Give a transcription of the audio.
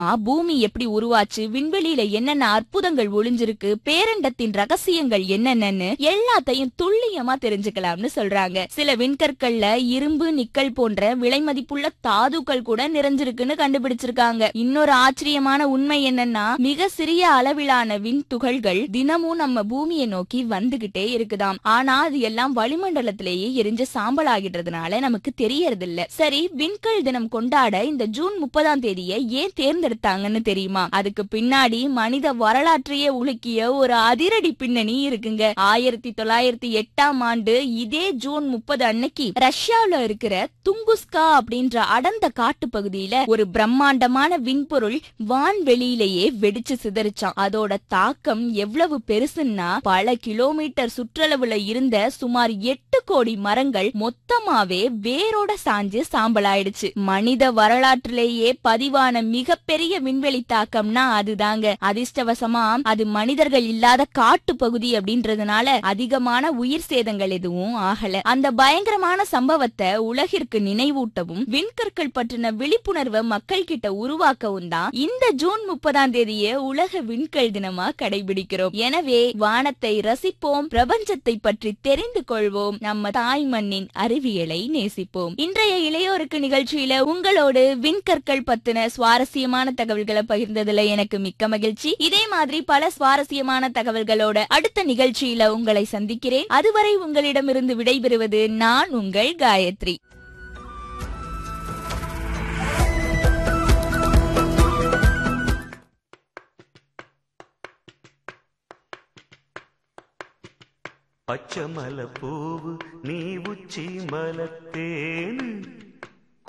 ஆ, பூமி எப்படி உருவாச்சு விண்வெளியில என்னென்ன அற்புதங்கள் ஒளிஞ்சிருக்கு பேரண்டத்தின் ரகசியங்கள் என்னென்னன்னு எல்லாத்தையும் துல்லியமா தெரிஞ்சுக்கலாம்னு சொல்றாங்க சில விண்கற்கள்ல இரும்பு நிக்கல் போன்ற விலை மதிப்புள்ள தாதுக்கள் கூட நிறைஞ்சிருக்குன்னு கண்டுபிடிச்சிருக்காங்க இன்னொரு ஆச்சரியமான உண்மை என்னன்னா மிக சிறிய அளவிலான விண் துகள்கள் தினமும் நம்ம பூமியை நோக்கி வந்துகிட்டே இருக்குதாம் ஆனா அது எல்லாம் வளிமண்டலத்திலேயே எரிஞ்சு சாம்பலாகிடுறதுனால நமக்கு தெரியறதில்ல சரி விண்கல் தினம் கொண்டாட இந்த ஜூன் முப்பதாம் தேதியை ஏன் தேர்ந்தெடுத்தாங்கன்னு தெரியுமா அதுக்கு பின்னாடி மனித வரலாற்றையே உலுக்கிய ஒரு அதிரடி பின்னணி இருக்குங்க ஆயிரத்தி தொள்ளாயிரத்தி எட்டாம் ஆண்டு இதே ஜூன் முப்பது அன்னைக்கு ரஷ்யாவுல இருக்கிற துங்குஸ்கா அப்படின்ற அடர்ந்த காட்டு பகுதியில ஒரு பிரம்மாண்டமான விண்பொருள் வான்வெளியிலேயே வெடிச்சு சிதறிச்சான் அதோட தாக்கம் எவ்வளவு பெருசுன்னா பல கிலோமீட்டர் சுற்றளவுல இருந்த சுமார் எட்டு கோடி மரங்கள் மொத்தமாவே வேரோட சாஞ்சு சாம்பலாயிடுச்சு மனித வரலாற்றிலேயே பதிவான மிகப்பெரிய விண்வெளி தாக்கம்னா அதுதாங்க அதிர்ஷ்டவசமா அது மனிதர்கள் இல்லாத காட்டு பகுதி அப்படின்றதுனால அதிகமான உயிர் சேதங்கள் எதுவும் ஆகல அந்த பயங்கரமான சம்பவத்தை உலகிற்கு நினைவூட்டவும் விண்கற்கள் பற்றின விழிப்புணர்வை மக்கள் கிட்ட உருவாக்கவும் தான் இந்த ஜூன் முப்பதாம் தேதியை உலக விண்கல் தினமா கடைபிடிக்கிறோம் எனவே வானத்தை ரசிப்போம் பிரபஞ்சத்தை பற்றி தெரிந்து கொள்வோம் நம்ம தாய் மண்ணின் அறிவியலை நேசிப்போம் இன்றைய இளையோருக்கு நிகழ்ச்சியில உங்களோடு விண்கற்கள் பத்தின சுவாரஸ்யமான தகவல்களை பகிர்ந்ததுல எனக்கு மிக்க மகிழ்ச்சி இதே மாதிரி பல சுவாரஸ்யமான தகவல்களோட அடுத்த நிகழ்ச்சியில உங்களை சந்திக்கிறேன் அதுவரை உங்களிடமிருந்து விடைபெறுவது நான் உங்கள் காயத்ரி പച്ചമല പൂവ് നീ ഉച്ചി മലത്തേന്